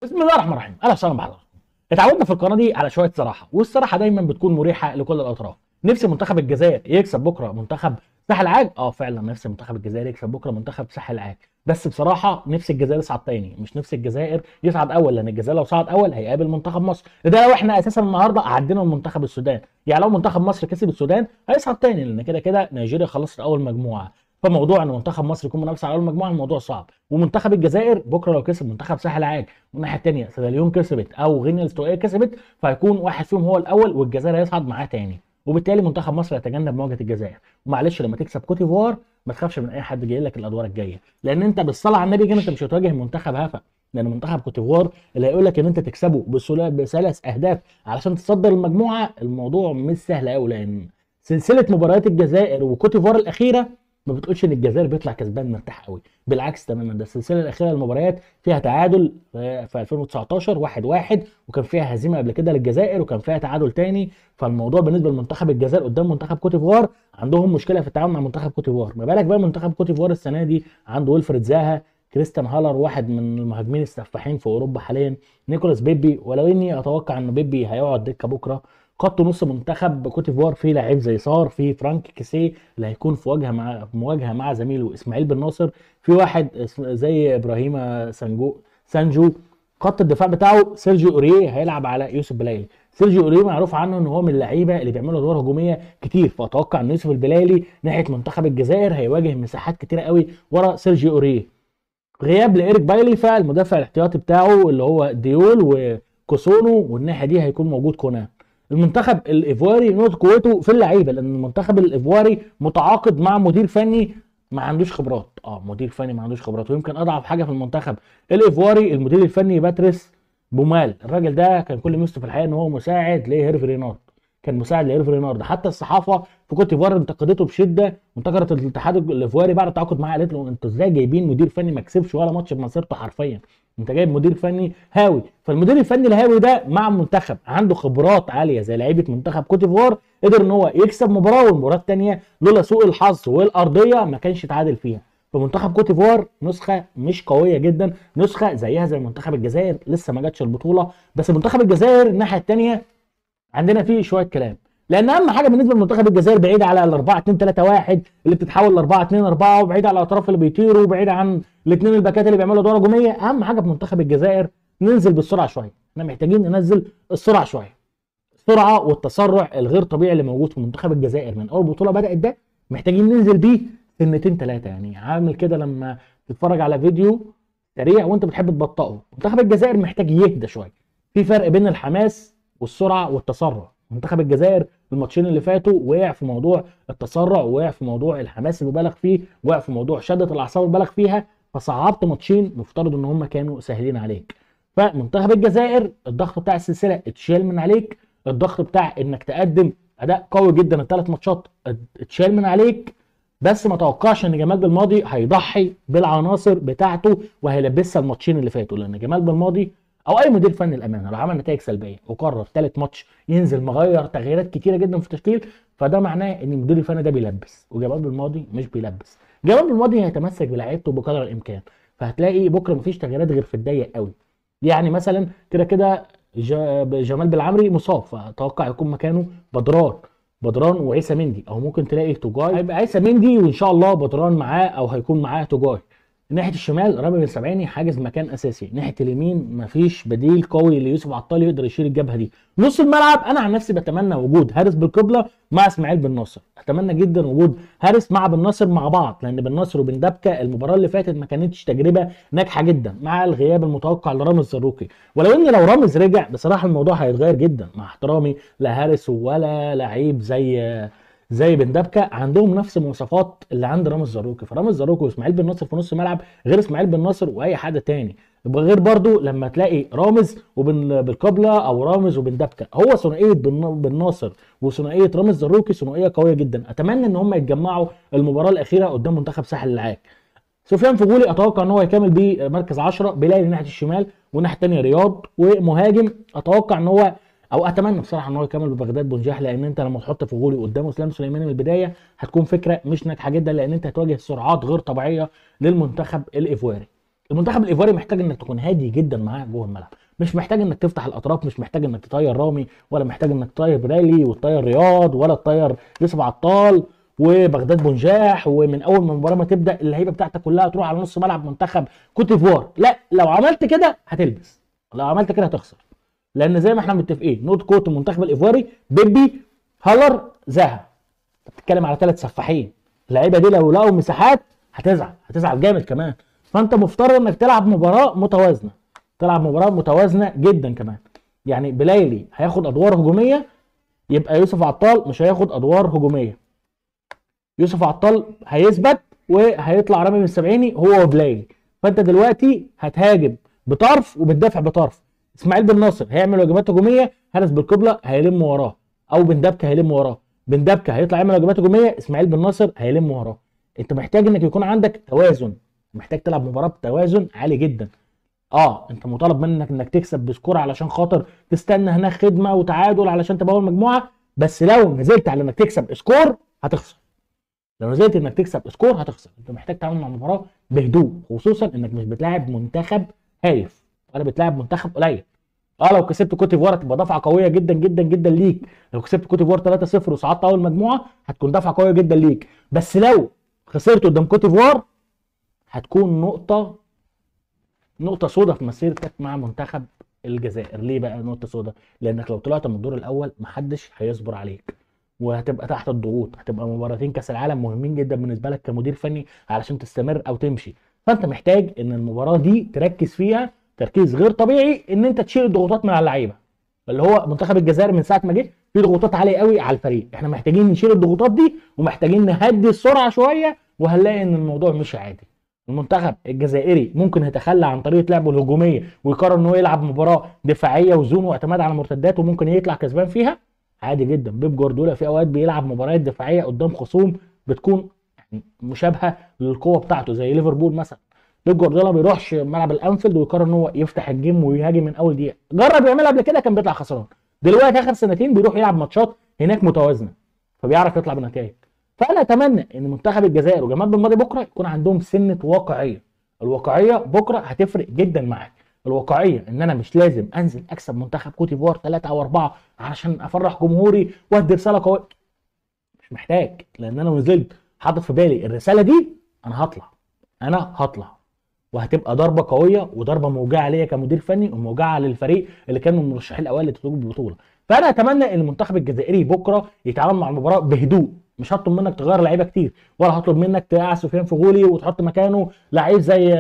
بسم الله الرحمن الرحيم اهلا وسهلا بحضراتكم اتعودنا في القناه دي على شويه صراحه والصراحه دايما بتكون مريحه لكل الاطراف نفسي منتخب الجزائر يكسب بكره منتخب ساحل عاج اه فعلا نفسي منتخب الجزائر يكسب بكره منتخب ساحل عاج بس بصراحه نفسي الجزائر يصعد تاني مش نفسي الجزائر يصعد اول لان الجزائر لو صعد اول هيقابل منتخب مصر ده لو احنا اساسا النهارده عدينا من منتخب السودان يعني لو منتخب مصر كسب السودان هيصعد تاني لان كده كده نيجيريا خلصت اول مجموعه فموضوع ان منتخب مصر يكون منافس على اول مجموعه الموضوع صعب ومنتخب الجزائر بكره لو كسب منتخب ساحل عاج والناحيه الثانيه سيراليون كسبت او غينيا الاستوائيه كسبت فهيكون واحد فيهم هو الاول والجزائر هيصعد معاه تاني وبالتالي منتخب مصر يتجنب مواجهه الجزائر ومعلش لما تكسب كوت ديفوار ما تخافش من اي حد جاي لك الادوار الجايه لان انت بالصلاه على النبي كده انت مش هتواجه منتخب هفا لان منتخب كوت ديفوار اللي هيقول لك ان انت تكسبه بسلا- بثلاث اهداف علشان تصدر المجموعه الموضوع مش سهل قوي لان سلسله مباريات الجزائر وكوت ديفوار الاخيره ما بتقولش ان الجزائر بيطلع كسبان مرتاح قوي بالعكس تماما ده السلسله الاخيره للمباريات فيها تعادل في في 2019 1 1 وكان فيها هزيمه قبل كده للجزائر وكان فيها تعادل تاني فالموضوع بالنسبه لمنتخب الجزائر قدام منتخب كوت ديفوار عندهم مشكله في التعامل مع منتخب كوت ديفوار ما بالك بقى منتخب كوت ديفوار السنه دي عنده ويلفريد زاها كريستيان هالر واحد من المهاجمين السفاحين في اوروبا حاليا نيكولاس بيبي ولو اني اتوقع ان بيبي هيقعد دكه بكره خط نص منتخب كوت ديفوار فيه لعيب زي صار في فرانك كيسيه اللي هيكون في مواجهه مع في مواجهه مع زميله اسماعيل بن ناصر في واحد اسم- زي ابراهيم سانجو سانجو خط الدفاع بتاعه سيرجيو اوريه هيلعب على يوسف بلايلي سيرجيو اوريه معروف عنه ان هو من اللعيبه اللي بيعملوا ادوار هجوميه كتير فاتوقع ان يوسف البلايلي ناحيه منتخب الجزائر هيواجه مساحات كتيره قوي ورا سيرجيو اوريه غياب لايريك بايلي فالمدافع الاحتياطي بتاعه اللي هو ديول وكوسونو والناحيه دي هيكون موجود كونان المنتخب الايفواري نقطه قوته في اللعيبه لان المنتخب الايفواري متعاقد مع مدير فني ما عندوش خبرات اه مدير فني ما عندوش خبرات ويمكن اضعف حاجه في المنتخب الايفواري المدير الفني باتريس بومال الراجل ده كان كل ميزته في الحقيقه ان هو مساعد لهيرفي رينارد كان مساعد لهيرفي رينارد حتى الصحافه في كوت ديفوار انتقدته بشده وانتقدت الاتحاد الايفواري بعد التعاقد معاه قالت له انتوا ازاي جايبين مدير فني ما كسبش ولا ماتش بمسيرته حرفيا انت جايب مدير فني هاوي فالمدير الفني الهاوي ده مع منتخب عنده خبرات عاليه زي لعيبه منتخب كوت ديفوار قدر ان هو يكسب مباراه والمباراه الثانيه لولا سوء الحظ والارضيه ما كانش اتعادل فيها فمنتخب كوت ديفوار نسخه مش قويه جدا نسخه زيها زي منتخب الجزائر لسه ما جاتش البطوله بس منتخب الجزائر الناحيه الثانيه عندنا فيه شويه كلام لان اهم حاجه بالنسبه لمنتخب الجزائر بعيد على ال 4 2 3 1 اللي بتتحول ل 4 2 4 وبعيد على الاطراف اللي بيطيروا وبعيد عن الاثنين الباكات اللي بيعملوا ادوار هجوميه اهم حاجه في منتخب الجزائر ننزل بالسرعه شويه احنا محتاجين ننزل السرعه شويه السرعه والتسرع الغير طبيعي اللي موجود في منتخب الجزائر من اول بطوله بدات ده محتاجين ننزل بيه سنتين ثلاثه يعني عامل كده لما تتفرج على فيديو سريع وانت بتحب تبطئه منتخب الجزائر محتاج يهدى شويه في فرق بين الحماس والسرعه والتسرع منتخب الجزائر الماتشين اللي فاتوا وقع في موضوع التسرع وقع في موضوع الحماس المبالغ فيه وقع في موضوع شده الاعصاب المبالغ فيها فصعبت ماتشين مفترض ان هم كانوا سهلين عليك فمنتخب الجزائر الضغط بتاع السلسله اتشال من عليك الضغط بتاع انك تقدم اداء قوي جدا الثلاث ماتشات اتشال من عليك بس ما توقعش ان جمال بالماضي هيضحي بالعناصر بتاعته وهيلبسها الماتشين اللي فاتوا لان جمال بالماضي او اي مدير فني الامانه لو عمل نتائج سلبيه وقرر ثالث ماتش ينزل مغير تغييرات كتيره جدا في التشكيل فده معناه ان المدير الفني ده بيلبس وجمال بالماضي مش بيلبس جمال بالماضي هيتمسك بلعيبته بقدر الامكان فهتلاقي بكره مفيش تغييرات غير في الضيق قوي يعني مثلا كده كده جا- جمال بالعمري مصاب فاتوقع يكون مكانه بدران بدران وعيسى مندي او ممكن تلاقي توجاي هيبقى عيسى مندي وان شاء الله بدران معاه او هيكون معاه توجاي ناحيه الشمال رامي بن سبعيني حاجز مكان اساسي ناحيه اليمين مفيش بديل قوي ليوسف عطال يقدر يشيل الجبهه دي نص الملعب انا عن نفسي بتمنى وجود هارس بالقبله مع اسماعيل بن ناصر اتمنى جدا وجود هارس مع بن ناصر مع بعض لان بن ناصر وبن دبكه المباراه اللي فاتت ما كانتش تجربه ناجحه جدا مع الغياب المتوقع لرامز زروكي ولو ان لو رامز رجع بصراحه الموضوع هيتغير جدا مع احترامي لا هارس ولا لعيب زي زي بن دبكه عندهم نفس المواصفات اللي عند رامز زاروكي فرامز زاروكي واسماعيل بن ناصر في نص الملعب غير اسماعيل بن ناصر واي حد تاني يبقى غير برضو لما تلاقي رامز وبن بالقبله او رامز وبن دبكه هو ثنائيه بن بن ناصر وثنائيه رامز زاروكي ثنائيه قويه جدا اتمنى ان هم يتجمعوا المباراه الاخيره قدام منتخب ساحل العاج سفيان فغولي اتوقع ان هو يكمل بمركز 10 بيلاقي ناحيه الشمال والناحيه الثانيه رياض ومهاجم اتوقع ان هو او اتمنى بصراحه ان هو يكمل ببغداد بنجاح لان انت لما تحط فغولي قدام اسلام سليماني من البدايه هتكون فكره مش ناجحه جدا لان انت هتواجه سرعات غير طبيعيه للمنتخب الايفواري المنتخب الايفواري محتاج انك تكون هادي جدا معاه جوه الملعب مش محتاج انك تفتح الاطراف مش محتاج انك تطير رامي ولا محتاج انك تطير برالي وتطير رياض ولا تطير يوسف عطال وبغداد بنجاح ومن اول ما المباراه ما تبدا اللعيبه بتاعتك كلها تروح على نص ملعب منتخب كوت ديفوار لا لو عملت كده هتلبس لو عملت كده هتخسر لان زي ما احنا متفقين نوت كوت المنتخب الايفواري بيبي هالر زها بتتكلم على ثلاث سفاحين اللعيبه دي لو لقوا مساحات هتزعل هتزعل جامد كمان فانت مفترض انك تلعب مباراه متوازنه تلعب مباراه متوازنه جدا كمان يعني بلايلي هياخد ادوار هجوميه يبقى يوسف عطال مش هياخد ادوار هجوميه يوسف عطال هيثبت وهيطلع رامي من السبعيني هو وبلايلي فانت دلوقتي هتهاجم بطرف وبتدافع بطرف اسماعيل بن ناصر هيعمل واجبات هجوميه هرس بالقبله هيلم وراه او بن دبكه هيلم وراه بن دبكه هيطلع يعمل واجبات هجوميه اسماعيل بن ناصر هيلم وراه انت محتاج انك يكون عندك توازن محتاج تلعب مباراه بتوازن عالي جدا اه انت مطالب منك انك تكسب بسكور علشان خاطر تستنى هناك خدمه وتعادل علشان تبقى اول مجموعه بس لو نزلت على انك تكسب سكور هتخسر لو نزلت انك تكسب سكور هتخسر انت محتاج تعامل مع المباراه بهدوء خصوصا انك مش بتلاعب منتخب هايف ولا بتلاعب منتخب قليل اه لو كسبت كوت ديفوار هتبقى دفعه قويه جدا جدا جدا ليك لو كسبت كوت ديفوار 3-0 وصعدت اول مجموعه هتكون دفعه قويه جدا ليك بس لو خسرت قدام كوت ديفوار هتكون نقطه نقطه سوداء في مسيرتك مع منتخب الجزائر ليه بقى نقطه سوداء لانك لو طلعت من الدور الاول محدش هيصبر عليك وهتبقى تحت الضغوط هتبقى مباراتين كاس العالم مهمين جدا بالنسبه لك كمدير فني علشان تستمر او تمشي فانت محتاج ان المباراه دي تركز فيها تركيز غير طبيعي ان انت تشيل الضغوطات من على اللعيبه اللي هو منتخب الجزائر من ساعه ما جه في ضغوطات عاليه قوي على الفريق احنا محتاجين نشيل الضغوطات دي ومحتاجين نهدي السرعه شويه وهنلاقي ان الموضوع مش عادي المنتخب الجزائري ممكن يتخلى عن طريقه لعبه الهجوميه ويقرر ان هو يلعب مباراه دفاعيه وزون واعتماد على المرتدات وممكن يطلع كسبان فيها عادي جدا بيب جوارديولا في اوقات بيلعب مباريات دفاعيه قدام خصوم بتكون يعني مشابهه للقوه بتاعته زي ليفربول مثلا بيب جوارديولا ما بيروحش ملعب الانفيلد ويقرر ان هو يفتح الجيم ويهاجم من اول دقيقه جرب يعملها قبل كده كان بيطلع خسران دلوقتي اخر سنتين بيروح يلعب ماتشات هناك متوازنه فبيعرف يطلع بنتائج فانا اتمنى ان منتخب الجزائر وجمال بن ماضي بكره يكون عندهم سنه واقعيه الواقعيه بكره هتفرق جدا معاك الواقعيه ان انا مش لازم انزل اكسب منتخب كوت ديفوار ثلاثه او اربعه عشان افرح جمهوري وادي رساله قويه مش محتاج لان انا نزلت حاطط في بالي الرساله دي انا هطلع انا هطلع وهتبقى ضربه قويه وضربه موجعه ليا كمدير فني وموجعه للفريق اللي كان من المرشحين الاوائل لتتويج بالبطوله فانا اتمنى ان المنتخب الجزائري بكره يتعامل مع المباراه بهدوء مش هطلب منك تغير لعيبه كتير ولا هطلب منك تقع سفيان فغولي وتحط مكانه لعيب زي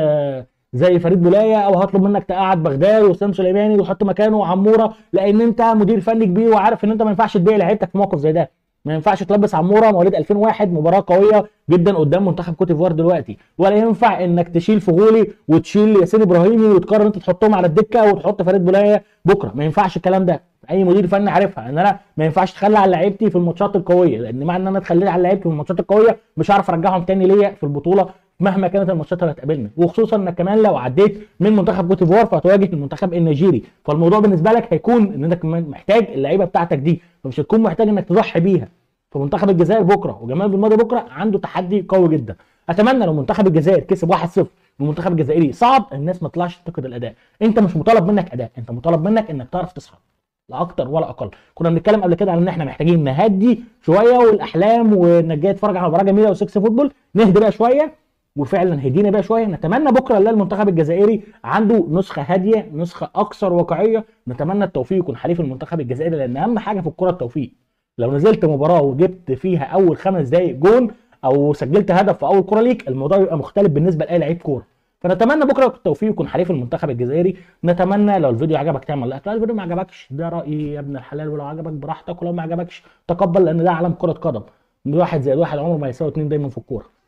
زي فريد بولايه او هطلب منك تقعد بغداد وسام سليماني وتحط مكانه عموره لان انت مدير فني كبير وعارف ان انت ما ينفعش تبيع لعيبتك في موقف زي ده ما ينفعش تلبس عموره مواليد 2001 مباراه قويه جدا قدام منتخب كوت ديفوار دلوقتي ولا ينفع انك تشيل فغولي وتشيل ياسين ابراهيمي وتقرر انت تحطهم على الدكه وتحط فريد بولايه بكره ما ينفعش الكلام ده اي مدير فني عارفها ان انا ما ينفعش اتخلى عن لعيبتي في الماتشات القويه لان مع ان انا اتخليت عن لعيبتي في الماتشات القويه مش هعرف ارجعهم تاني ليا في البطوله مهما كانت الماتشات اللي هتقابلنا وخصوصا انك كمان لو عديت من منتخب كوت ديفوار فهتواجه المنتخب النيجيري فالموضوع بالنسبه لك هيكون ان انت كمان محتاج اللعيبه بتاعتك دي فمش هتكون محتاج انك تضحي بيها فمنتخب الجزائر بكره وجمال بالماضي بكره عنده تحدي قوي جدا اتمنى لو منتخب الجزائر كسب 1-0 والمنتخب الجزائري صعد الناس ما تطلعش تنتقد الاداء انت مش مطالب منك اداء انت مطالب منك انك تعرف تصعد لا اكتر ولا اقل كنا بنتكلم قبل كده على ان احنا محتاجين نهدي شويه والاحلام وانك جاي تتفرج على مباراه جميله وسكس فوتبول نهدي بقى شويه وفعلا هدينا بقى شويه نتمنى بكره نلاقي المنتخب الجزائري عنده نسخه هاديه نسخه اكثر واقعيه نتمنى التوفيق يكون حليف المنتخب الجزائري لان اهم حاجه في الكره التوفيق لو نزلت مباراه وجبت فيها اول خمس دقائق جون او سجلت هدف في اول كره ليك الموضوع يبقى مختلف بالنسبه لاي لعيب كوره فنتمنى بكره التوفيق يكون حليف المنتخب الجزائري نتمنى لو الفيديو عجبك تعمل لايك لو الفيديو ما عجبكش ده رايي يا ابن الحلال ولو عجبك براحتك ولو ما عجبكش تقبل لان ده عالم كره قدم واحد زائد واحد عمره ما يساوي اتنين دايما في الكوره